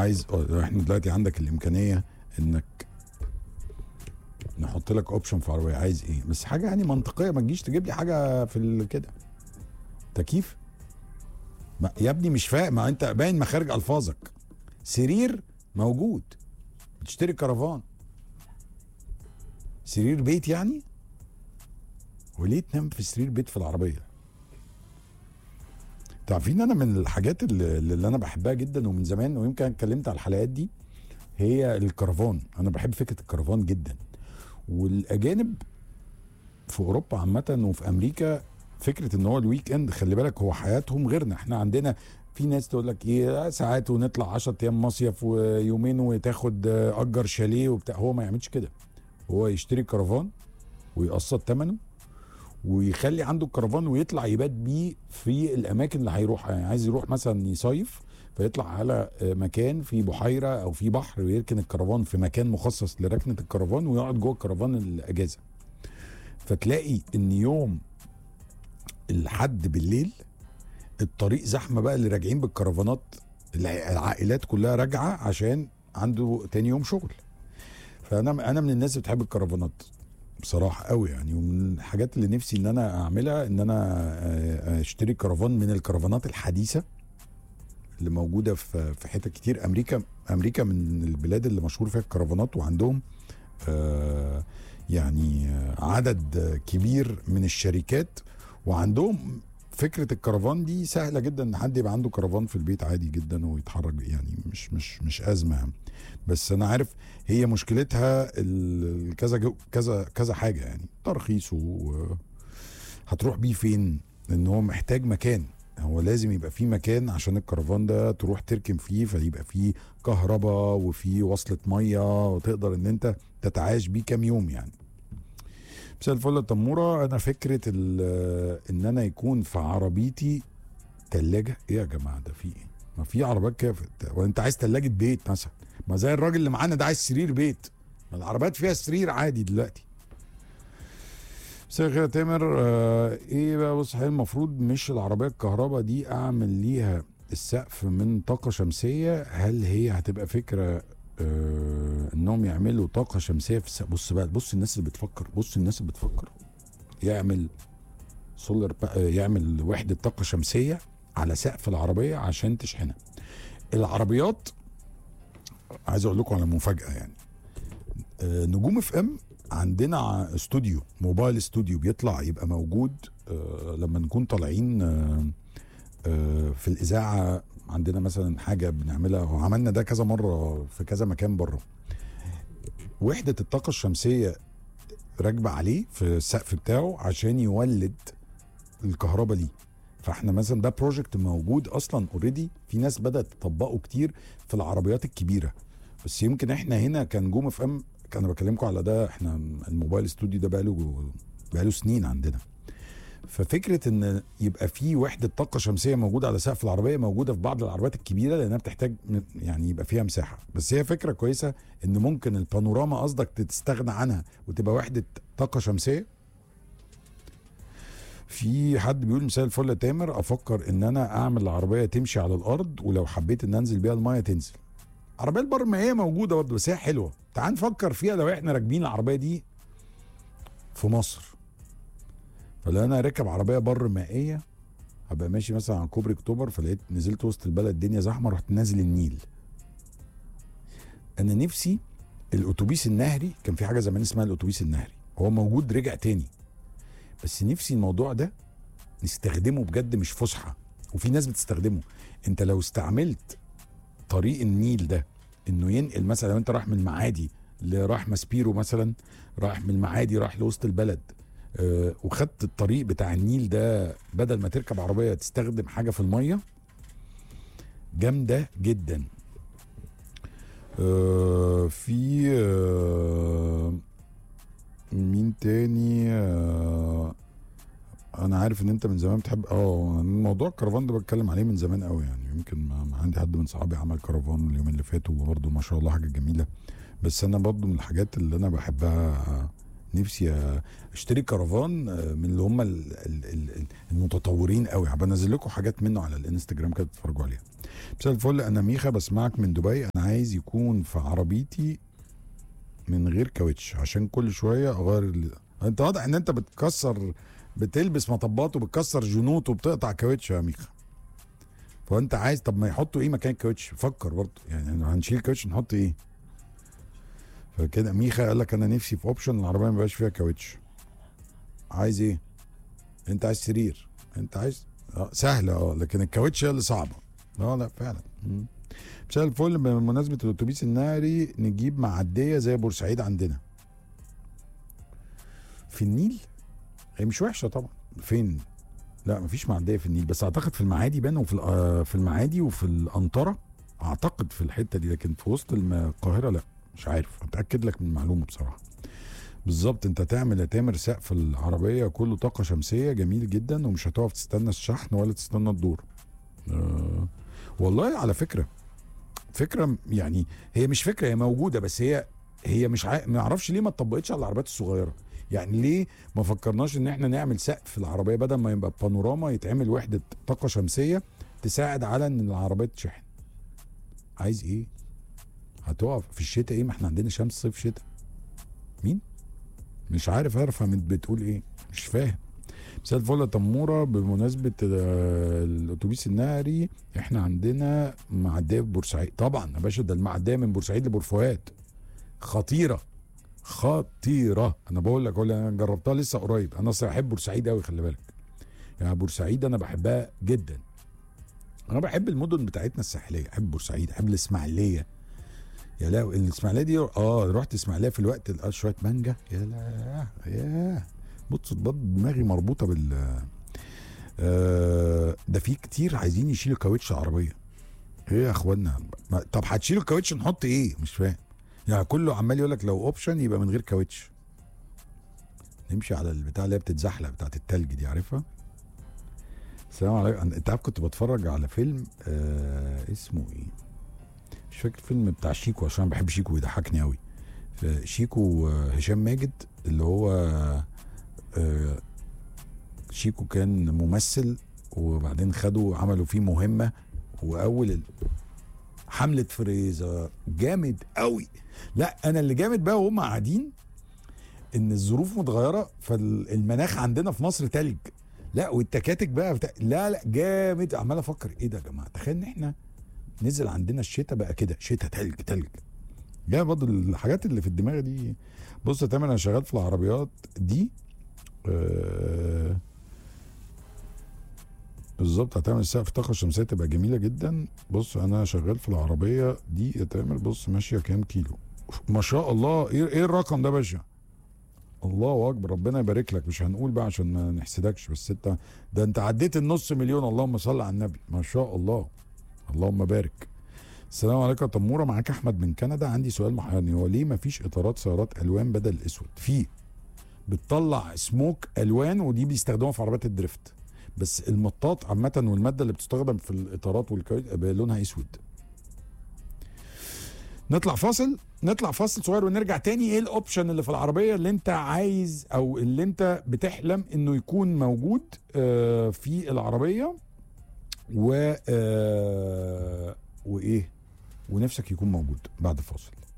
عايز آه، احنا دلوقتي عندك الامكانيه انك نحط لك اوبشن في عربيه عايز ايه بس حاجه يعني منطقيه ما تجيش تجيب لي حاجه في ال- كده تكييف ما يا ابني مش فاهم ما انت باين مخارج الفاظك سرير موجود بتشتري كرفان سرير بيت يعني وليه تنام في سرير بيت في العربيه تعرفين انا من الحاجات اللي, اللي انا بحبها جدا ومن زمان ويمكن اتكلمت على الحلقات دي هي الكرفان انا بحب فكره الكرفان جدا والاجانب في اوروبا عامه وفي امريكا فكره ان هو الويك اند خلي بالك هو حياتهم غيرنا احنا عندنا في ناس تقول لك ايه ساعات ونطلع 10 ايام مصيف ويومين وتاخد آه، اجر شاليه وبتاع هو ما يعملش كده هو يشتري كرفان ويقسط ثمنه ويخلي عنده الكرفان ويطلع يبات بيه في الاماكن اللي هيروحها يعني عايز يروح مثلا يصيف فيطلع على آه، مكان في بحيره او في بحر ويركن الكرفان في مكان مخصص لركنه الكرفان ويقعد جوه الكرفان الاجازه فتلاقي ان يوم الحد بالليل الطريق زحمه بقى اللي راجعين بالكرفانات الع- العائلات كلها راجعه عشان عنده تاني يوم شغل فانا انا من الناس اللي بتحب الكرفانات بصراحه قوي يعني ومن الحاجات اللي نفسي ان انا اعملها ان انا آه، اشتري كرفان من الكرفانات الحديثه اللي موجوده في في حتت كتير امريكا امريكا من البلاد اللي مشهور فيها الكرفانات وعندهم آه، يعني آه، عدد آه، كبير من الشركات وعندهم فكره الكرفان دي سهله جدا ان حد يبقى عنده كرفان في البيت عادي جدا ويتحرك يعني مش مش مش ازمه يعني. بس انا عارف هي مشكلتها ال- كذا جو- كذا كذا حاجه يعني ترخيصه و- هتروح بيه فين لان هو محتاج مكان هو لازم يبقى فيه مكان عشان الكرفان ده تروح تركن فيه فيبقى فيه كهرباء وفيه وصلة مية وتقدر ان انت تتعايش بيه كام يوم يعني مساء الفل يا تمورة انا فكرة ال- ان انا يكون في عربيتي تلاجة ايه يا جماعة ده في ايه ما في عربيات كده في- وانت عايز تلاجة بيت مثلا ما زي الراجل اللي معانا ده عايز سرير بيت ما العربيات فيها سرير عادي دلوقتي مساء الخير يا تامر آه ايه بقى بص هي المفروض مش العربيه الكهرباء دي اعمل ليها السقف من طاقه شمسيه هل هي هتبقى فكره آه انهم يعملوا طاقه شمسيه في السقف بص بقى بص الناس اللي بتفكر بص الناس اللي بتفكر يعمل سولار بقى- آه، يعمل وحده طاقه شمسيه على سقف العربيه عشان تشحنها العربيات عايز اقول لكم على مفاجاه يعني آه، نجوم اف ام عندنا ع- استوديو موبايل استوديو بيطلع يبقى موجود آه، لما نكون طالعين آه، آه، في الاذاعه عندنا مثلا حاجه بنعملها وعملنا ده كذا مره في كذا مكان بره وحده الطاقه الشمسيه راكبه عليه في السقف بتاعه عشان يولد الكهرباء ليه فاحنا مثلا ده بروجكت موجود اصلا اوريدي في ناس بدات تطبقه كتير في العربيات الكبيره بس يمكن احنا هنا كان جوم اف ام كان بكلمكم على ده احنا الموبايل استوديو ده بقاله بقاله سنين عندنا ففكره ان يبقى في وحده طاقه شمسيه موجوده على سقف العربيه موجوده في بعض العربيات الكبيره لانها بتحتاج م- يعني يبقى فيها مساحه بس هي فكره كويسه ان ممكن البانوراما قصدك تستغنى عنها وتبقى وحده طاقه شمسيه في حد بيقول مساء الفل يا تامر افكر ان انا اعمل العربيه تمشي على الارض ولو حبيت ان انزل بيها المايه تنزل عربيه البر ما هي موجوده برضه بس هي حلوه تعال نفكر فيها لو احنا راكبين العربيه دي في مصر فلو انا راكب عربيه بر مائيه هبقى ماشي مثلا على كوبري اكتوبر فلقيت نزلت وسط البلد الدنيا زحمه رحت نازل النيل انا نفسي الاتوبيس النهري كان في حاجه زمان اسمها الاتوبيس النهري هو موجود رجع تاني بس نفسي الموضوع ده نستخدمه بجد مش فسحه وفي ناس بتستخدمه انت لو استعملت طريق النيل ده انه ينقل مثلا لو انت رايح من المعادي لراح ماسبيرو مثلا رايح من المعادي راح لوسط البلد آه وخدت الطريق بتاع النيل ده بدل ما تركب عربيه تستخدم حاجه في الميه جامده جدا آه في آه مين تاني آه انا عارف ان انت من زمان بتحب اه موضوع الكرفان ده بتكلم عليه من زمان قوي يعني يمكن ما ما عندي حد من صحابي عمل كرفان اليومين اللي فاتوا وبرضه ما شاء الله حاجه جميله بس انا برضه من الحاجات اللي انا بحبها نفسي اشتري كرفان من اللي هم ال- ال- ال- المتطورين قوي هبقى انزل لكم حاجات منه على الانستجرام كده تتفرجوا عليها مساء الفل انا ميخا بسمعك من دبي انا عايز يكون في عربيتي من غير كاوتش عشان كل شويه اغير ال... انت واضح ان انت بتكسر بتلبس مطبات وبتكسر جنوط وبتقطع كاوتش يا ميخا فانت عايز طب ما يحطوا ايه مكان الكاوتش فكر برضه يعني هنشيل كاوتش نحط ايه فكده ميخا قال لك انا نفسي في اوبشن العربيه ما يبقاش فيها كاوتش عايز ايه انت عايز سرير انت عايز اه سهله اه لكن الكاوتش هي اللي صعبه اه لا فعلا مم. مساء الفل بمناسبه الاتوبيس الناري نجيب معديه زي بورسعيد عندنا في النيل هي مش وحشه طبعا فين لا مفيش معديه في النيل بس اعتقد في المعادي بان وفي الأ- في المعادي وفي الانطره اعتقد في الحته دي لكن في وسط الم- القاهره لا مش عارف اتاكد لك من المعلومه بصراحه بالظبط انت تعمل يا تامر سقف العربيه كله طاقه شمسيه جميل جدا ومش هتقف تستنى الشحن ولا تستنى الدور آه والله على فكره فكره يعني هي مش فكره هي موجوده بس هي هي مش عا... ما اعرفش ليه ما اتطبقتش على العربيات الصغيره يعني ليه ما فكرناش ان احنا نعمل سقف في العربيه بدل ما يبقى بانوراما يتعمل وحده طاقه شمسيه تساعد على ان العربيه تشحن عايز ايه هتقف في الشتاء ايه ما احنا عندنا شمس صيف شتاء مين مش عارف ارفع من بتقول ايه مش فاهم مساء الفل يا تموره بمناسبه آه، الاتوبيس النهري احنا عندنا معديه في بورسعيد طبعا يا باشا ده المعديه من بورسعيد لبورفؤاد خطيره خطيره انا بقول لك انا جربتها لسه قريب انا اصلا بحب بورسعيد قوي خلي بالك يعني بورسعيد انا بحبها جدا انا بحب المدن بتاعتنا الساحليه بحب بورسعيد بحب الاسماعيليه يا لا الاسماعيليه دي اه رحت اسماعيليه في الوقت اللي قال شويه مانجا يا لا يا بص بط دماغي مربوطه بال آه ده في كتير عايزين يشيلوا كاوتش عربيه ايه يا اخوانا ما- طب هتشيلوا الكاوتش نحط ايه مش فاهم يعني كله عمال يقول لك لو اوبشن يبقى من غير كاوتش نمشي على البتاع اللي هي بتتزحلق بتاعت التلج دي عارفها السلام عليكم أنا- انت عارف كنت بتفرج على فيلم آه اسمه ايه مش فاكر فيلم بتاع شيكو عشان بحب شيكو بيضحكني قوي شيكو آه، هشام ماجد اللي هو آه، شيكو كان ممثل وبعدين خدوا عملوا فيه مهمة وأول ال- حملة فريزر جامد قوي لا أنا اللي جامد بقى وهم قاعدين إن الظروف متغيرة فالمناخ عندنا في مصر تلج لا والتكاتك بقى بتاع لا لا جامد عمال افكر ايه ده يا جماعه تخيل ان احنا نزل عندنا الشتاء بقى كده شتاء تلج تلج جاي برضه الحاجات اللي في الدماغ دي بص يا تامر انا شغال في العربيات دي آه، بالظبط هتعمل سقف طاقه الشمسيه تبقى جميله جدا بص انا شغال في العربيه دي يا تامر بص ماشيه كام كيلو ما شاء الله ايه ايه الرقم ده يا باشا الله اكبر ربنا يبارك لك مش هنقول بقى عشان ما نحسدكش بس انت ده انت عديت النص مليون اللهم صل على النبي ما شاء الله اللهم بارك السلام عليكم يا تموره معاك احمد من كندا عندي سؤال محيرني هو ليه ما فيش اطارات سيارات الوان بدل الاسود في بتطلع سموك الوان ودي بيستخدموها في عربيات الدريفت بس المطاط عامه والماده اللي بتستخدم في الاطارات والكاوتش بقى لونها اسود نطلع فاصل نطلع فاصل صغير ونرجع تاني ايه الاوبشن اللي في العربيه اللي انت عايز او اللي انت بتحلم انه يكون موجود آه، في العربيه و آه، وايه ونفسك يكون موجود بعد الفاصل